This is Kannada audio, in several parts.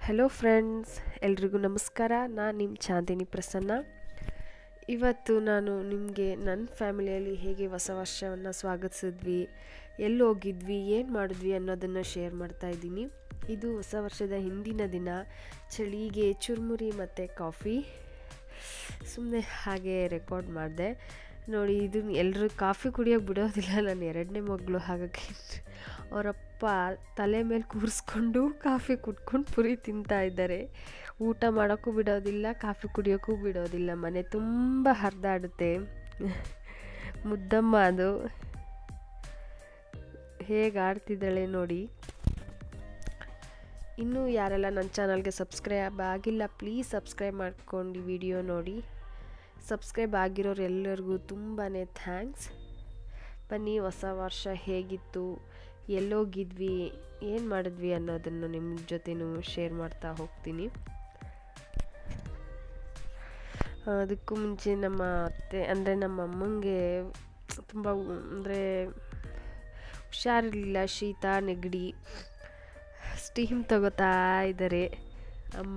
ಹಲೋ ಫ್ರೆಂಡ್ಸ್ ಎಲ್ರಿಗೂ ನಮಸ್ಕಾರ ನಾನು ನಿಮ್ಮ ಚಾಂದಿನಿ ಪ್ರಸನ್ನ ಇವತ್ತು ನಾನು ನಿಮಗೆ ನನ್ನ ಫ್ಯಾಮಿಲಿಯಲ್ಲಿ ಹೇಗೆ ಹೊಸ ವರ್ಷವನ್ನು ಸ್ವಾಗತಿಸಿದ್ವಿ ಎಲ್ಲಿ ಹೋಗಿದ್ವಿ ಏನು ಮಾಡಿದ್ವಿ ಅನ್ನೋದನ್ನು ಶೇರ್ ಮಾಡ್ತಾ ಇದ್ದೀನಿ ಇದು ಹೊಸ ವರ್ಷದ ಹಿಂದಿನ ದಿನ ಚಳಿಗೆ ಚುರುಮುರಿ ಮತ್ತು ಕಾಫಿ ಸುಮ್ಮನೆ ಹಾಗೆ ರೆಕಾರ್ಡ್ ಮಾಡಿದೆ ನೋಡಿ ಇದು ಎಲ್ಲರೂ ಕಾಫಿ ಕುಡಿಯೋಕೆ ಬಿಡೋದಿಲ್ಲ ನನ್ನ ಎರಡನೇ ಮಗಳು ಹಾಗಾಗಿ ಅವರಪ್ಪ ತಲೆ ಮೇಲೆ ಕೂರಿಸ್ಕೊಂಡು ಕಾಫಿ ಕುಟ್ಕೊಂಡು ಪುರಿ ತಿಂತಾ ಇದ್ದಾರೆ ಊಟ ಮಾಡೋಕ್ಕೂ ಬಿಡೋದಿಲ್ಲ ಕಾಫಿ ಕುಡಿಯೋಕ್ಕೂ ಬಿಡೋದಿಲ್ಲ ಮನೆ ತುಂಬ ಹರಿದಾಡುತ್ತೆ ಮುದ್ದಮ್ಮ ಅದು ಹೇಗೆ ಆಡ್ತಿದ್ದಾಳೆ ನೋಡಿ ಇನ್ನೂ ಯಾರೆಲ್ಲ ನನ್ನ ಚಾನಲ್ಗೆ ಸಬ್ಸ್ಕ್ರೈಬ್ ಆಗಿಲ್ಲ ಪ್ಲೀಸ್ ಸಬ್ಸ್ಕ್ರೈಬ್ ಮಾಡ್ಕೊಂಡು ವಿಡಿಯೋ ನೋಡಿ ಸಬ್ಸ್ಕ್ರೈಬ್ ಆಗಿರೋರು ಎಲ್ಲರಿಗೂ ತುಂಬಾ ಥ್ಯಾಂಕ್ಸ್ ಬನ್ನಿ ಹೊಸ ವರ್ಷ ಹೇಗಿತ್ತು ಎಲ್ಲೋಗಿದ್ವಿ ಏನು ಮಾಡಿದ್ವಿ ಅನ್ನೋದನ್ನು ನಿಮ್ಮ ಜೊತೆನೂ ಶೇರ್ ಮಾಡ್ತಾ ಹೋಗ್ತೀನಿ ಅದಕ್ಕೂ ಮುಂಚೆ ನಮ್ಮ ಅತ್ತೆ ಅಂದರೆ ನಮ್ಮ ಅಮ್ಮಂಗೆ ತುಂಬ ಅಂದರೆ ಹುಷಾರಿರಲಿಲ್ಲ ಶೀತ ನೆಗಡಿ ಸ್ಟೀಮ್ ತಗೋತಾ ಇದ್ದಾರೆ ಅಮ್ಮ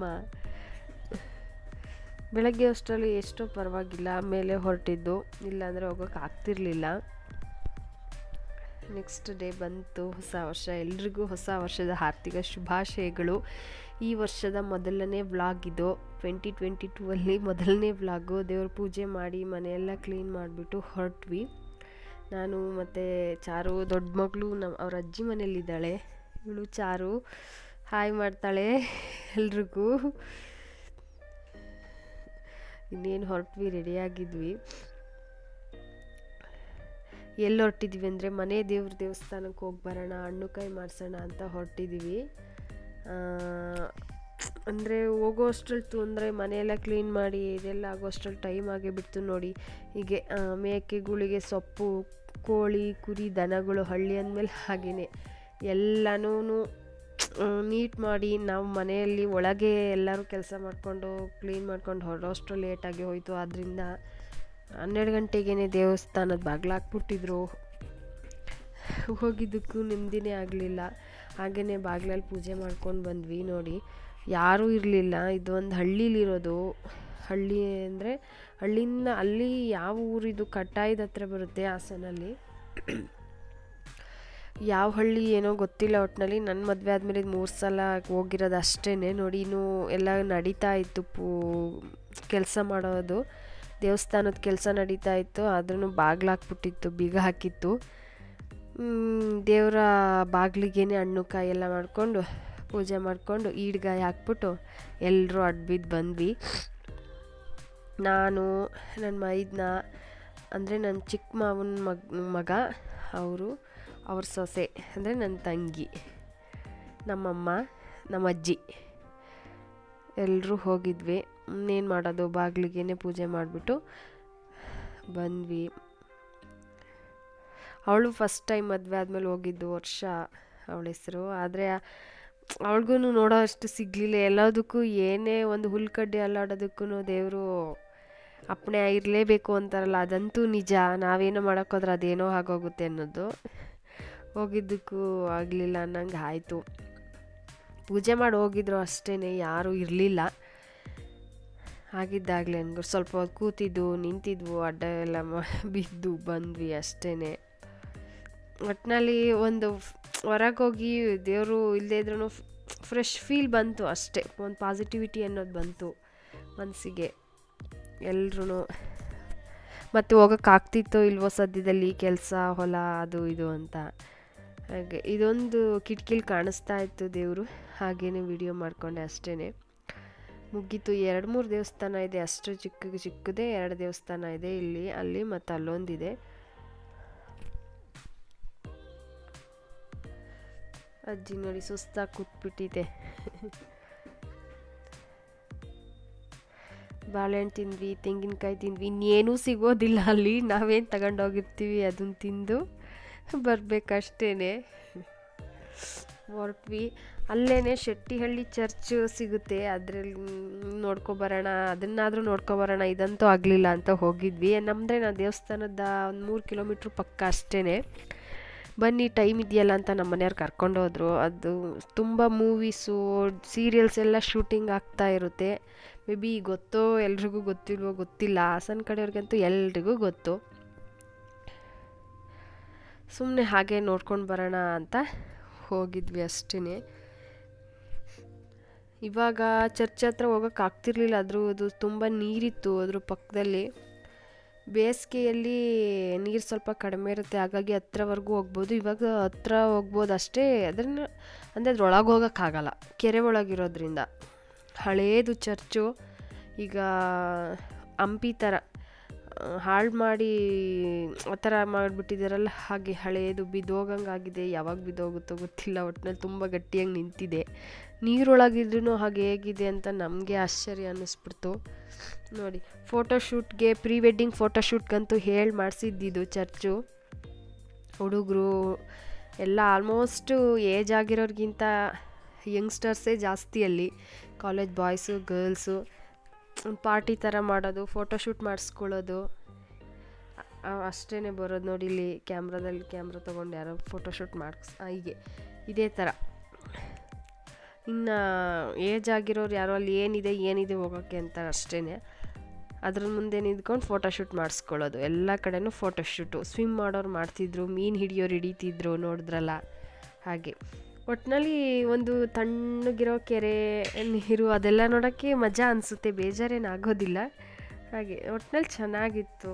ಬೆಳಗ್ಗೆ ಅಷ್ಟರಲ್ಲಿ ಎಷ್ಟೋ ಪರವಾಗಿಲ್ಲ ಮೇಲೆ ಹೊರಟಿದ್ದು ಇಲ್ಲಾಂದರೆ ಹೋಗೋಕೆ ಆಗ್ತಿರ್ಲಿಲ್ಲ ನೆಕ್ಸ್ಟ್ ಡೇ ಬಂತು ಹೊಸ ವರ್ಷ ಎಲ್ರಿಗೂ ಹೊಸ ವರ್ಷದ ಆರ್ಥಿಕ ಶುಭಾಶಯಗಳು ಈ ವರ್ಷದ ಮೊದಲನೇ ವ್ಲಾಗ್ ಇದು ಟ್ವೆಂಟಿ ಟ್ವೆಂಟಿ ಟೂ ಅಲ್ಲಿ ಮೊದಲನೇ ವ್ಲಾಗು ದೇವ್ರ ಪೂಜೆ ಮಾಡಿ ಮನೆಯೆಲ್ಲ ಕ್ಲೀನ್ ಮಾಡಿಬಿಟ್ಟು ಹೊರಟ್ವಿ ನಾನು ಮತ್ತು ಚಾರು ದೊಡ್ಡ ಮಗಳು ನಮ್ಮ ಅವ್ರ ಅಜ್ಜಿ ಮನೇಲಿದ್ದಾಳೆ ಇವಳು ಚಾರು ಹಾಯ್ ಮಾಡ್ತಾಳೆ ಎಲ್ರಿಗೂ ಇನ್ನೇನು ಹೊರಟ್ವಿ ರೆಡಿಯಾಗಿದ್ವಿ ಎಲ್ಲಿ ಹೊರಟಿದ್ವಿ ಅಂದರೆ ಮನೆ ದೇವ್ರ ದೇವಸ್ಥಾನಕ್ಕೆ ಹೋಗಿ ಬರೋಣ ಹಣ್ಣು ಕಾಯಿ ಮಾಡಿಸೋಣ ಅಂತ ಹೊರಟಿದ್ದೀವಿ ಅಂದರೆ ಹೋಗೋ ಅಷ್ಟ್ರಲ್ಲಿ ತೊಂದರೆ ಮನೆಯೆಲ್ಲ ಕ್ಲೀನ್ ಮಾಡಿ ಇದೆಲ್ಲ ಆಗೋ ಅಷ್ಟ್ರಲ್ಲಿ ಟೈಮ್ ಆಗೇ ಬಿಡ್ತು ನೋಡಿ ಹೀಗೆ ಮೇಕೆಗಳಿಗೆ ಸೊಪ್ಪು ಕೋಳಿ ಕುರಿ ದನಗಳು ಹಳ್ಳಿ ಅಂದಮೇಲೆ ಹಾಗೇ ಎಲ್ಲನೂ ನೀಟ್ ಮಾಡಿ ನಾವು ಮನೆಯಲ್ಲಿ ಒಳಗೆ ಎಲ್ಲರೂ ಕೆಲಸ ಮಾಡಿಕೊಂಡು ಕ್ಲೀನ್ ಮಾಡ್ಕೊಂಡು ಹೊರೋಷ್ಟು ಲೇಟಾಗಿ ಹೋಯಿತು ಆದ್ದರಿಂದ ಹನ್ನೆರಡು ಗಂಟೆಗೇ ದೇವಸ್ಥಾನದ ಬಾಗಿಲಾಕ್ಬಿಟ್ಟಿದ್ರು ಹೋಗಿದ್ದಕ್ಕೂ ನೆಮ್ಮದಿನೇ ಆಗಲಿಲ್ಲ ಹಾಗೆಯೇ ಬಾಗಿಲಲ್ಲಿ ಪೂಜೆ ಮಾಡ್ಕೊಂಡು ಬಂದ್ವಿ ನೋಡಿ ಯಾರೂ ಇರಲಿಲ್ಲ ಇದು ಒಂದು ಹಳ್ಳೀಲಿರೋದು ಹಳ್ಳಿ ಅಂದರೆ ಹಳ್ಳಿಯಿಂದ ಅಲ್ಲಿ ಯಾವ ಊರಿದು ಕಟ್ಟಾಯದ ಹತ್ರ ಬರುತ್ತೆ ಹಾಸನಲ್ಲಿ ಯಾವ ಹಳ್ಳಿ ಏನೋ ಗೊತ್ತಿಲ್ಲ ಒಟ್ಟಿನಲ್ಲಿ ನನ್ನ ಮದುವೆ ಆದಮೇಲೆ ಮೂರು ಸಲ ಹೋಗಿರೋದು ಅಷ್ಟೇ ನೋಡಿ ಇನ್ನೂ ಎಲ್ಲ ನಡೀತಾ ಇತ್ತು ಪೂ ಕೆಲಸ ಮಾಡೋದು ದೇವಸ್ಥಾನದ ಕೆಲಸ ನಡೀತಾ ಇತ್ತು ಆದ್ರೂ ಬಾಗಿಲಾಕ್ಬಿಟ್ಟಿತ್ತು ಬೀಗ ಹಾಕಿತ್ತು ದೇವರ ಬಾಗಿಲಿಗೇನೆ ಹಣ್ಣು ಕಾಯಿ ಎಲ್ಲ ಮಾಡಿಕೊಂಡು ಪೂಜೆ ಮಾಡಿಕೊಂಡು ಈಡ್ಗಾಯಿ ಹಾಕ್ಬಿಟ್ಟು ಎಲ್ಲರೂ ಅಡ್ಬಿದ್ದು ಬಂದ್ವಿ ನಾನು ನನ್ನ ಮೈದ್ನ ಅಂದರೆ ನನ್ನ ಚಿಕ್ಕ ಮಾವನ ಮಗ ಮಗ ಅವರು ಅವ್ರ ಸೊಸೆ ಅಂದರೆ ನನ್ನ ತಂಗಿ ನಮ್ಮಮ್ಮ ನಮ್ಮ ಅಜ್ಜಿ ಎಲ್ಲರೂ ಹೋಗಿದ್ವಿ ಇನ್ನೇನು ಮಾಡೋದು ಬಾಗಿಲಿಗೇನೆ ಪೂಜೆ ಮಾಡಿಬಿಟ್ಟು ಬಂದ್ವಿ ಅವಳು ಫಸ್ಟ್ ಟೈಮ್ ಮದುವೆ ಆದಮೇಲೆ ಹೋಗಿದ್ದು ವರ್ಷ ಅವಳ ಹೆಸರು ಆದರೆ ಅವಳಿಗೂ ನೋಡೋ ಅಷ್ಟು ಸಿಗಲಿಲ್ಲ ಎಲ್ಲದಕ್ಕೂ ಏನೇ ಒಂದು ಹುಲ್ಕಡ್ಡಿ ಅಲ್ಲಾಡೋದಕ್ಕೂ ದೇವರು ಅಪ್ಪಣೆ ಇರಲೇಬೇಕು ಅಂತಾರಲ್ಲ ಅದಂತೂ ನಿಜ ನಾವೇನೋ ಮಾಡೋಕ್ಕೋದ್ರೆ ಅದೇನೋ ಆಗೋಗುತ್ತೆ ಅನ್ನೋದು ಹೋಗಿದ್ದಕ್ಕೂ ಆಗಲಿಲ್ಲ ಅನ್ನಂಗೆ ಆಯಿತು ಪೂಜೆ ಮಾಡಿ ಹೋಗಿದ್ರು ಅಷ್ಟೇ ಯಾರೂ ಇರಲಿಲ್ಲ ಆಗಿದ್ದಾಗಲೇ ಅನ್ಗು ಸ್ವಲ್ಪ ಹೊತ್ತು ಕೂತಿದ್ದು ನಿಂತಿದ್ವು ಅಡ್ಡ ಎಲ್ಲ ಬಿದ್ದು ಬಂದ್ವಿ ಅಷ್ಟೇ ಒಟ್ಟಿನಲ್ಲಿ ಒಂದು ಹೊರಗೆ ಹೋಗಿ ದೇವರು ಇಲ್ಲದೇ ಇದ್ರೂ ಫ್ರೆಶ್ ಫೀಲ್ ಬಂತು ಅಷ್ಟೇ ಒಂದು ಪಾಸಿಟಿವಿಟಿ ಅನ್ನೋದು ಬಂತು ಮನಸ್ಸಿಗೆ ಎಲ್ರೂ ಮತ್ತು ಹೋಗೋಕ್ಕಾಗ್ತಿತ್ತೋ ಇಲ್ವೋ ಸದ್ಯದಲ್ಲಿ ಕೆಲಸ ಹೊಲ ಅದು ಇದು ಅಂತ ಹಾಗೆ ಇದೊಂದು ಕಿಟಕಿಲಿ ಕಾಣಿಸ್ತಾ ಇತ್ತು ದೇವರು ಹಾಗೇನೆ ವಿಡಿಯೋ ಮಾಡಿಕೊಂಡೆ ಅಷ್ಟೇ ಮುಗೀತು ಎರಡು ಮೂರು ದೇವಸ್ಥಾನ ಇದೆ ಅಷ್ಟು ಚಿಕ್ಕ ಚಿಕ್ಕದೇ ಎರಡು ದೇವಸ್ಥಾನ ಇದೆ ಇಲ್ಲಿ ಅಲ್ಲಿ ಮತ್ತು ಅಲ್ಲೊಂದಿದೆ ಅಜ್ಜಿ ನೋಡಿ ಸುಸ್ತಾಗಿ ಕೂತ್ಬಿಟ್ಟಿದೆ ಬಾಳೆಹಣ್ಣು ತಿಂದ್ವಿ ತೆಂಗಿನಕಾಯಿ ತಿಂದ್ವಿ ಇನ್ನೇನೂ ಸಿಗೋದಿಲ್ಲ ಅಲ್ಲಿ ನಾವೇನು ತಗೊಂಡೋಗಿರ್ತೀವಿ ಅದನ್ನು ತಿಂದು ಬರಬೇಕಷ್ಟೇ ಹೊರಟ್ವಿ ಅಲ್ಲೇ ಶೆಟ್ಟಿಹಳ್ಳಿ ಚರ್ಚ್ ಸಿಗುತ್ತೆ ಅದರಲ್ಲಿ ನೋಡ್ಕೊಬರೋಣ ಅದನ್ನಾದರೂ ನೋಡ್ಕೊಬರೋಣ ಇದಂತೂ ಆಗಲಿಲ್ಲ ಅಂತ ಹೋಗಿದ್ವಿ ನಮ್ಮದೇ ನಾವು ದೇವಸ್ಥಾನದ ಒಂದು ಮೂರು ಕಿಲೋಮೀಟ್ರ್ ಪಕ್ಕ ಅಷ್ಟೇ ಬನ್ನಿ ಟೈಮ್ ಇದೆಯಲ್ಲ ಅಂತ ನಮ್ಮ ಮನೆಯವ್ರು ಕರ್ಕೊಂಡು ಹೋದ್ರು ಅದು ತುಂಬ ಮೂವೀಸು ಸೀರಿಯಲ್ಸ್ ಎಲ್ಲ ಶೂಟಿಂಗ್ ಆಗ್ತಾ ಇರುತ್ತೆ ಮೇ ಬಿ ಗೊತ್ತೋ ಎಲ್ರಿಗೂ ಗೊತ್ತಿಲ್ವೋ ಗೊತ್ತಿಲ್ಲ ಹಾಸನ ಕಡೆಯವ್ರಿಗಂತೂ ಎಲ್ರಿಗೂ ಗೊತ್ತು ಸುಮ್ಮನೆ ಹಾಗೆ ನೋಡ್ಕೊಂಡು ಬರೋಣ ಅಂತ ಹೋಗಿದ್ವಿ ಅಷ್ಟೇ ಇವಾಗ ಚರ್ಚ್ ಹತ್ರ ಹೋಗೋಕೆ ಆಗ್ತಿರ್ಲಿಲ್ಲ ಅದ್ರ ಅದು ತುಂಬ ನೀರಿತ್ತು ಅದ್ರ ಪಕ್ಕದಲ್ಲಿ ಬೇಸಿಗೆಯಲ್ಲಿ ನೀರು ಸ್ವಲ್ಪ ಕಡಿಮೆ ಇರುತ್ತೆ ಹಾಗಾಗಿ ಹತ್ರವರೆಗೂ ಹೋಗ್ಬೋದು ಇವಾಗ ಹತ್ರ ಹೋಗ್ಬೋದು ಅಷ್ಟೇ ಅದನ್ನು ಅಂದರೆ ಅದ್ರೊಳಗೆ ಹೋಗೋಕ್ಕಾಗಲ್ಲ ಕೆರೆ ಒಳಗಿರೋದ್ರಿಂದ ಹಳೇದು ಚರ್ಚು ಈಗ ಹಂಪಿ ಥರ ಹಾಳು ಮಾಡಿ ಆ ಥರ ಮಾಡಿಬಿಟ್ಟಿದ್ದಾರಲ್ಲ ಹಾಗೆ ಹಳೇದು ಬಿದ್ದೋಗಂಗಾಗಿದೆ ಯಾವಾಗ ಬಿದ್ದೋಗುತ್ತೋ ಗೊತ್ತಿಲ್ಲ ಒಟ್ಟಿನಲ್ಲಿ ತುಂಬ ಗಟ್ಟಿಯಾಗಿ ನಿಂತಿದೆ ನೀರೊಳಗಿದ್ರೂ ಹಾಗೆ ಹೇಗಿದೆ ಅಂತ ನಮಗೆ ಆಶ್ಚರ್ಯ ಅನ್ನಿಸ್ಬಿಡ್ತು ನೋಡಿ ಫೋಟೋಶೂಟ್ಗೆ ಪ್ರೀ ವೆಡ್ಡಿಂಗ್ ಫೋಟೋಶೂಟ್ಗಂತೂ ಹೇಳಿ ಮಾಡಿಸಿದ್ದಿದ್ದು ಚರ್ಚು ಹುಡುಗರು ಎಲ್ಲ ಆಲ್ಮೋಸ್ಟು ಏಜ್ ಆಗಿರೋರಿಗಿಂತ ಯಂಗ್ಸ್ಟರ್ಸೇ ಜಾಸ್ತಿ ಅಲ್ಲಿ ಕಾಲೇಜ್ ಬಾಯ್ಸು ಗರ್ಲ್ಸು ಪಾರ್ಟಿ ಥರ ಮಾಡೋದು ಫೋಟೋಶೂಟ್ ಮಾಡಿಸ್ಕೊಳ್ಳೋದು ಅಷ್ಟೇ ಬರೋದು ನೋಡಿ ಇಲ್ಲಿ ಕ್ಯಾಮ್ರಾದಲ್ಲಿ ಕ್ಯಾಮ್ರಾ ತೊಗೊಂಡು ಯಾರೋ ಫೋಟೋಶೂಟ್ ಮಾಡಿಸ್ ಹೀಗೆ ಇದೇ ಥರ ಇನ್ನು ಏಜ್ ಆಗಿರೋರು ಯಾರೋ ಅಲ್ಲಿ ಏನಿದೆ ಏನಿದೆ ಹೋಗೋಕ್ಕೆ ಅಂತ ಅಷ್ಟೇ ಅದ್ರ ಮುಂದೆ ನಿಂತ್ಕೊಂಡು ಫೋಟೋಶೂಟ್ ಮಾಡಿಸ್ಕೊಳ್ಳೋದು ಎಲ್ಲ ಕಡೆನೂ ಫೋಟೋಶೂಟು ಸ್ವಿಮ್ ಮಾಡೋರು ಮಾಡ್ತಿದ್ರು ಮೀನು ಹಿಡಿಯೋರು ಹಿಡಿತಿದ್ರು ನೋಡಿದ್ರಲ್ಲ ಹಾಗೆ ಒಟ್ಟಿನಲ್ಲಿ ಒಂದು ತಣ್ಣಗಿರೋ ಕೆರೆ ನೀರು ಅದೆಲ್ಲ ನೋಡೋಕ್ಕೆ ಮಜಾ ಅನಿಸುತ್ತೆ ಬೇಜಾರೇನು ಆಗೋದಿಲ್ಲ ಹಾಗೆ ಒಟ್ಟಿನಲ್ಲಿ ಚೆನ್ನಾಗಿತ್ತು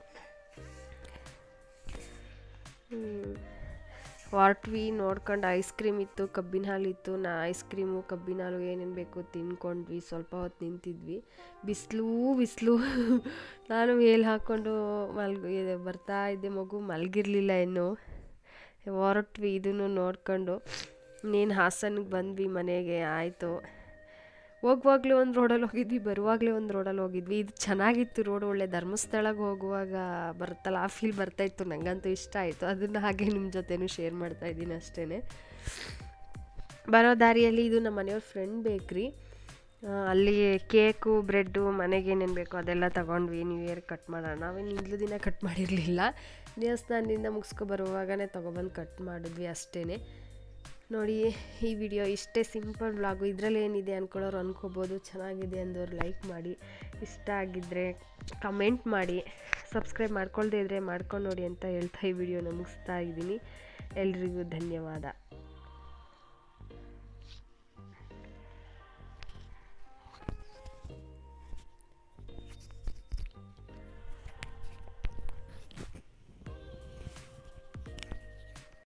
ಹೊರಟ್ವಿ ನೋಡ್ಕೊಂಡು ಐಸ್ ಕ್ರೀಮ್ ಇತ್ತು ಕಬ್ಬಿನ ಹಾಲು ಇತ್ತು ನಾ ಐಸ್ ಕ್ರೀಮು ಕಬ್ಬಿನ ಹಾಲು ಏನೇನು ಬೇಕು ತಿನ್ಕೊಂಡ್ವಿ ಸ್ವಲ್ಪ ಹೊತ್ತು ನಿಂತಿದ್ವಿ ಬಿಸಿಲು ಬಿಸಿಲು ನಾನು ಮೇಲೆ ಹಾಕ್ಕೊಂಡು ಮಲ್ಗ ಬರ್ತಾ ಇದ್ದೆ ಮಗು ಮಲಗಿರಲಿಲ್ಲ ಇನ್ನು ಹೊರಟ್ವಿ ಇದನ್ನು ನೋಡ್ಕೊಂಡು ಇನ್ನೇನು ಹಾಸನಿಗೆ ಬಂದ್ವಿ ಮನೆಗೆ ಆಯಿತು ಹೋಗುವಾಗಲೇ ಒಂದು ರೋಡಲ್ಲಿ ಹೋಗಿದ್ವಿ ಬರುವಾಗಲೇ ಒಂದು ರೋಡಲ್ಲಿ ಹೋಗಿದ್ವಿ ಇದು ಚೆನ್ನಾಗಿತ್ತು ರೋಡ್ ಒಳ್ಳೆ ಧರ್ಮಸ್ಥಳಕ್ಕೆ ಹೋಗುವಾಗ ಬರುತ್ತಲ್ಲ ಆ ಫೀಲ್ ಬರ್ತಾಯಿತ್ತು ನನಗಂತೂ ಇಷ್ಟ ಆಯಿತು ಅದನ್ನು ಹಾಗೆ ನಿಮ್ಮ ಜೊತೆನೂ ಶೇರ್ ಮಾಡ್ತಾ ಇದ್ದೀನಿ ಅಷ್ಟೇ ಬರೋ ದಾರಿಯಲ್ಲಿ ಇದು ನಮ್ಮ ಮನೆಯವ್ರ ಫ್ರೆಂಡ್ ಬೇಕ್ರಿ ಅಲ್ಲಿ ಕೇಕು ಬ್ರೆಡ್ಡು ಮನೆಗೆ ಏನೇನು ಬೇಕು ಅದೆಲ್ಲ ತೊಗೊಂಡ್ವಿ ನ್ಯೂ ಇಯರ್ ಕಟ್ ಮಾಡೋಣ ನಾವೇನು ಹಿಂದ್ಲು ದಿನ ಕಟ್ ಮಾಡಿರಲಿಲ್ಲ ದೇವಸ್ಥಾನದಿಂದ ಮುಗಿಸ್ಕೊ ಬರುವಾಗನೇ ತೊಗೊಬಂದು ಕಟ್ ಮಾಡಿದ್ವಿ ಅಷ್ಟೇ ನೋಡಿ ಈ ವಿಡಿಯೋ ಇಷ್ಟೇ ಸಿಂಪಲ್ ವ್ಲಾಗು ಇದರಲ್ಲಿ ಏನಿದೆ ಅಂದ್ಕೊಳ್ಳೋರು ಅನ್ಕೋಬೋದು ಚೆನ್ನಾಗಿದೆ ಅಂದವ್ರು ಲೈಕ್ ಮಾಡಿ ಇಷ್ಟ ಆಗಿದ್ದರೆ ಕಮೆಂಟ್ ಮಾಡಿ ಸಬ್ಸ್ಕ್ರೈಬ್ ಮಾಡ್ಕೊಳ್ದೇ ಇದ್ದರೆ ಮಾಡ್ಕೊಂಡು ನೋಡಿ ಅಂತ ಹೇಳ್ತಾ ಈ ವಿಡಿಯೋನ ಮುಗಿಸ್ತಾ ಇದ್ದೀನಿ ಎಲ್ರಿಗೂ ಧನ್ಯವಾದ